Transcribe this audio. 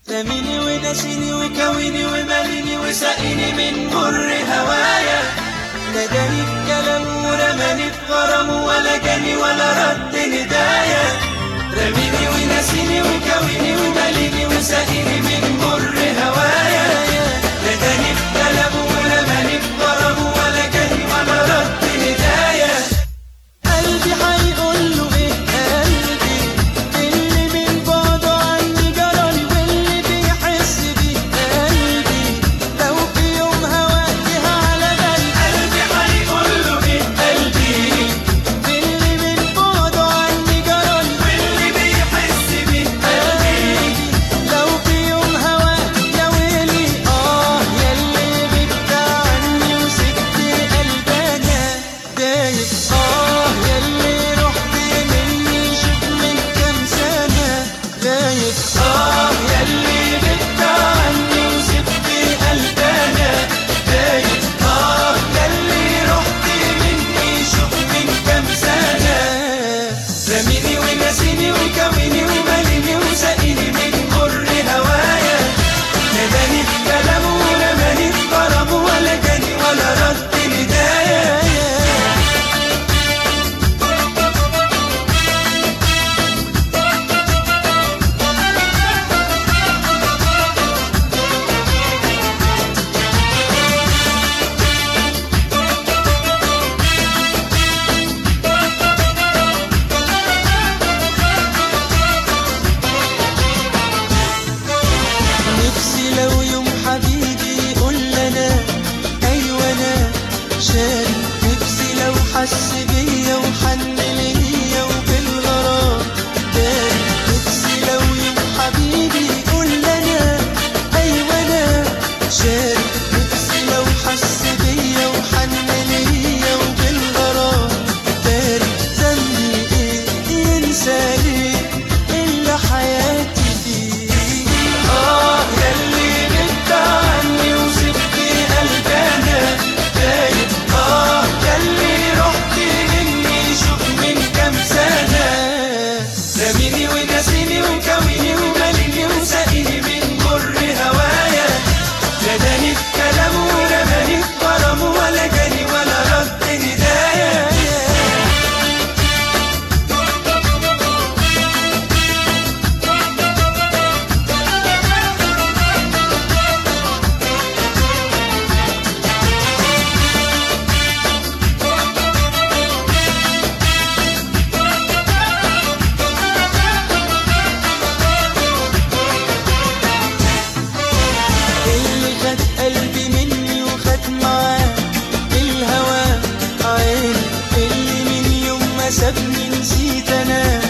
رميني ونسيني وكويني وماليني وسقيني من مر هوايا ناداني بكلام ورماني بغرام ولا جاني ولا رد ندايا رميني ونسيني وكويني وماليني وسقيني من مر هوايا ناداني بكلام ورماني بغرام ولا جاني ولا رد ندايا قلبي هيقول له ايه قلبي اللي من بعده عني جرالي واللي بيحس بيه قلبي لو في يوم هواجه على بالي قلبي هيقول له ايه قلبي اللي من بعده عني جرالي واللي بيحس بيه قلبي لو في يوم هواك يا ويلي اه ياللي غبت عني وسبت قلبنا دايب اه ياللي رحت مني شوف من كام سنة دايب اه ياللي غبت عني وسبت قلبنا دايب اه ياللي رحت مني شوف من كام سنة رميني ونسيني وكويني وماليني وسقيني من مر هوايا ناداني بكلامه ورماني بغرامه ولا جاني ولا رد ندايا نفسي لو يوم حبيبي يقول لنا ايوه انا شاري نفسي لو حس بيا وحن ليا وبالغرام داري نفسي لو يوم حبيبي يقول لنا ايوه انا شاري نفسي لو حس بيا وحن ليا وبالغرام داري ذنبي ايه ينسى ليه الا حياتي فيه آه ياللي غبت عني وسبت قلبنا دايب آه ياللي رحت مني شوف من كام سنة رميني ونسيني وكويني وماليني وسقيني من مر هوايا ناداني بكلامه ورماني بغرامه ولا جاني ولا رد ندايا اللي خد قلبي مني وخد معاه الهوى عيني اللي من يوم ما سابني نسيت انا